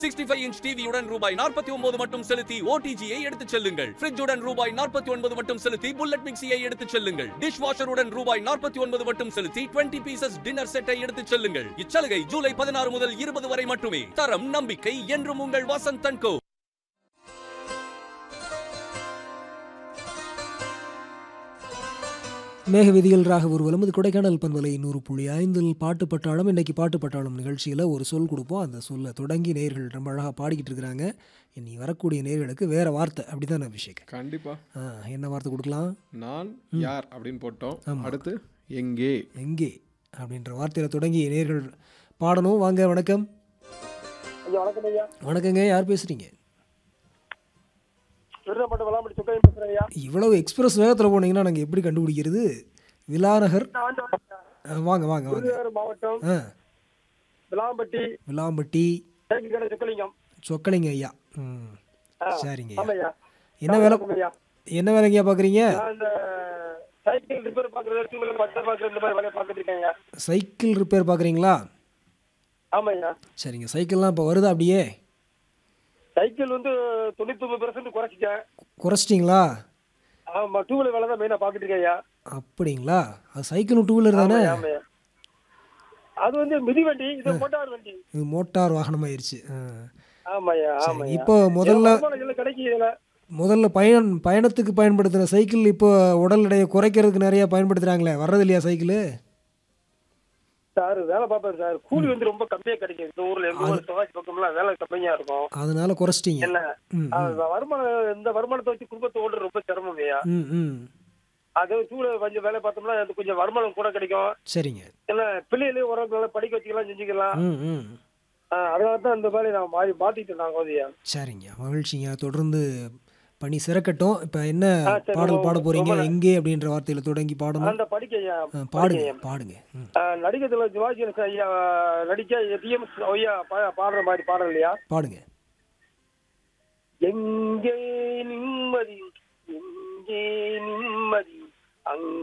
Sixty five inch டிவியுடன் ரூபாய் நாற்பத்தி ஒன்பது மட்டும் செலுத்தி ஓடிஜியை எடுத்துச் செல்லுங்கள் ஃப்ரிட்ஜுடன் ரூபாய் நாற்பத்தி ஒன்பது மட்டும் செலுத்தி புல்லட் மிக்சியை எடுத்துச் செல்லுங்கள் டிஷ் வாஷருடன் ரூபாய் நாற்பத்தி ஒன்பது மட்டும் செலுத்தி டுவெண்ட்டி பீசஸ் டின்னர் செட்டை எடுத்துச் செல்லுங்கள் இச்சலுகை ஜூலை பதினாறு முதல் இருபது வரை மட்டுமே தரம் நம்பிக்கை என்றும் உங்கள் வசந்த் தன்கோ மேக விதிகள் ராக ஊர்வலம் இது கொடைக்கானல் பண்பலை நூறு புள்ளி ஐந்தில் பாட்டு பட்டாளம் இன்னைக்கு பாட்டு பட்டாளம் நிகழ்ச்சியில் ஒரு சொல் கொடுப்போம் அந்த சொல்லை தொடங்கி நேர்கள் ரொம்ப அழகாக பாடிக்கிட்டு இருக்கிறாங்க இனி வரக்கூடிய நேர்களுக்கு வேற வார்த்தை அப்படிதான் அபிஷேக் கண்டிப்பா ஆ என்ன வார்த்தை கொடுக்கலாம் நான் யார் அப்படின்னு போட்டோம் அடுத்து எங்கே எங்கே அப்படின்ற வார்த்தையில் தொடங்கி நேர்கள் பாடணும் வாங்க வணக்கம் ஐயா வணக்கம் ஐயா வணக்கங்க யார் பேசுறீங்க திருநப்பட்ட விளாம்படி சுக்கையும் பேசுறேன் ஐயா இவ்வளவு எக்ஸ்பிரஸ் வேகத்தில் போனீங்கன்னா நாங்கள் எப்படி கண்டுபிடிக்கிறது விலாநகர் நான் வந்து ஆ, வாங்க வாங்க வாங்க விருதுநகர் மாவட்டம் ஆ விளாம்பட்டி விலாம்பட்டி தேக்கி கடை சுக்கலிங்கம் சொக்கலிங்க ஐயா ம் ஆ, சரிங்க ஆமா ஐயா என்ன வேலை வணக்கம் ஐயா என்ன வேலைங்கய்யா பார்க்குறீங்க நான் இந்த சைக்கிள் ரிப்பேர் பாக்குறது டூ வீலர் பச்சை பாக்குறது இந்த மாதிரி வேலையை பார்த்துட்டு இருக்கேன் ஐயா சைக்கிள் ரிப்பேர் பார்க்குறீங்களா ஆமா ஐயா சரிங்க சைக்கிள்லாம் இப்போ வருதா அப்படியே சைக்கிள் வந்து தொண்ணூத்தி ஒன்பது பெர்சன்ட் குறைச்சிட்டேன் குறைச்சிட்டிங்களா ஆமா டூ வீலர் வேலை தான் மெயினா பாத்துட்டு இருக்கேன் ஐயா அப்படிங்களா அது சைக்கிளும் டூ வீலர் தானே ஆமா ஐயா அது வந்து மிதி வண்டி இது மோட்டார் வண்டி இது மோட்டார் வாகனமாயிருச்சு ஆ. ஆமா ஐயா ஆமா சரி ஐயா இப்போ முதல்ல வருமானம் கிடைக்கும் இதுல முதல்ல பயன் பயணத்துக்கு பயன்படுத்தின சைக்கிள் இப்போ உடல் எடையை குறைக்கிறதுக்கு நிறைய பயன்படுத்துகிறாங்களே வர்றது இல்லையா சைக்கிள் சார் வேலை பார்ப்பேன் சார் கூலி வந்து ரொம்ப கம்மியா கிடைக்கும் இந்த ஊர்ல எங்க ஊர் சிவாஜி பக்கம்லாம் வேலை கம்மியா இருக்கும் அதனால குறைச்சிட்டீங்க என்ன ம் அது வருமானம் இந்த வருமானத்தை வச்சு குடும்பத்தை ஓடுறது ரொம்ப சிரமம் ஐயா ம் ம் அது சூழ கொஞ்சம் வேலை பார்த்தோம்னா அது கொஞ்சம் வருமானம் கூட கிடைக்கும் சரிங்க ஏன்னா பிள்ளைகளையும் ஒரு நல்லா படிக்க வச்சுக்கலாம் செஞ்சுக்கலாம் ம் ம் ஆ, அதனால தான் இந்த வேலையை நான் மாறி மாத்திட்டு நாங்க வந்து ஐயா சரிங்க மகிழ்ச்சிங்க தொடர்ந்து பணி சிறக்கட்டும் இப்போ என்ன ஆ, சரி, பாடல் ரொம்ப- பாட போறீங்க ரொம்ப நன்றி. எங்கே அப்படின்ற வார்த்தையில தொடங்கி பாடணும் அந்த படிக்க ஐயா ஆ, படிக்க பாடுங்க ஐயா. பாடுங்க ம் ஆ, நடிகத்துல சிவாஜி கணேசன் ஐயா நடிக்க டிஎம்எஸ் ஐயா பா- பாடுற மாதிரி பாடல் இல்லையா பாடுங்க எங்கே நிம்மதி எங்கே நிம்மதி அங்கே